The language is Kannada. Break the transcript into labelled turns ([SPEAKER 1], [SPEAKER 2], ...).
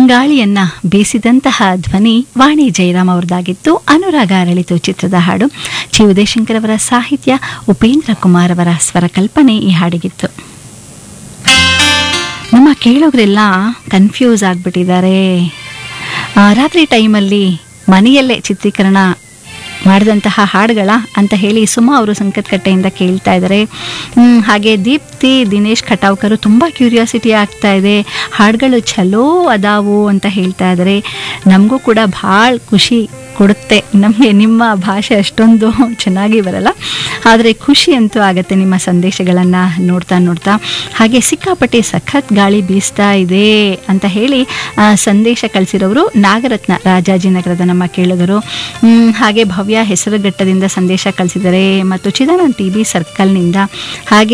[SPEAKER 1] ತಂಗಾಳಿಯನ್ನ ಬೀಸಿದಂತಹ ಧ್ವನಿ ವಾಣಿ ಜಯರಾಮ್ ಅವರದಾಗಿತ್ತು ಅನುರಾಗ ಅರಳಿತು ಚಿತ್ರದ ಹಾಡು ಚಿ ಉದಯಶಂಕರ್ ಅವರ ಸಾಹಿತ್ಯ ಉಪೇಂದ್ರ ಕುಮಾರ್ ಅವರ ಸ್ವರ ಕಲ್ಪನೆ ಈ ಹಾಡಿಗಿತ್ತು ನಮ್ಮ ಕೇಳೋಗ್ರೆಲ್ಲ ಕನ್ಫ್ಯೂಸ್ ಆಗಿಬಿಟ್ಟಿದ್ದಾರೆ ರಾತ್ರಿ ಟೈಮಲ್ಲಿ ಮನೆಯಲ್ಲೇ ಚಿತ್ರೀಕರಣ ಮಾಡಿದಂತಹ ಹಾಡುಗಳ ಅಂತ ಹೇಳಿ ಸುಮಾ ಅವರು ಸಂಕತ್ಕಟ್ಟೆಯಿಂದ ಕೇಳ್ತಾ ಇದ್ದಾರೆ ಹ್ಮ್, ಹಾಗೆ ದೀಪ್ತಿ ದಿನೇಶ್ ಖಟಾವ್ಕರು ತುಂಬ ಕ್ಯೂರಿಯಾಸಿಟಿ ಆಗ್ತಾ ಇದೆ ಹಾಡುಗಳು ಚಲೋ ಅದಾವು ಅಂತ ಹೇಳ್ತಾ ಇದ್ದಾರೆ ನಮಗೂ ಕೂಡ ಭಾಳ ಖುಷಿ ಕೊಡುತ್ತೆ ನಮಗೆ ನಿಮ್ಮ ಭಾಷೆ ಅಷ್ಟೊಂದು ಚೆನ್ನಾಗಿ ಬರಲ್ಲ ಆದರೆ ಖುಷಿ ಅಂತೂ ಆಗುತ್ತೆ ನಿಮ್ಮ ಸಂದೇಶಗಳನ್ನು ನೋಡ್ತಾ ನೋಡ್ತಾ ಹಾಗೆ ಸಿಕ್ಕಾಪಟ್ಟೆ ಸಖತ್ ಗಾಳಿ ಬೀಸ್ತಾ ಇದೆ ಅಂತ ಹೇಳಿ ಆ, ಸಂದೇಶ ಕಳಿಸಿರೋರು ನಾಗರತ್ನ ರಾಜಾಜಿನಗರದ ನಮ್ಮ ಕೇಳಿದರು ಹ್ಮ್, ಹಾಗೆ ಭವ್ಯ ಹೆಸರುಘಟ್ಟದಿಂದ ಸಂದೇಶ ಕಳಿಸಿದ್ದಾರೆ ಮತ್ತು ಚಿದಾನಂದ್ ಟಿ ಬಿ ಸರ್ಕಲ್ನಿಂದ ಹಾಗೆ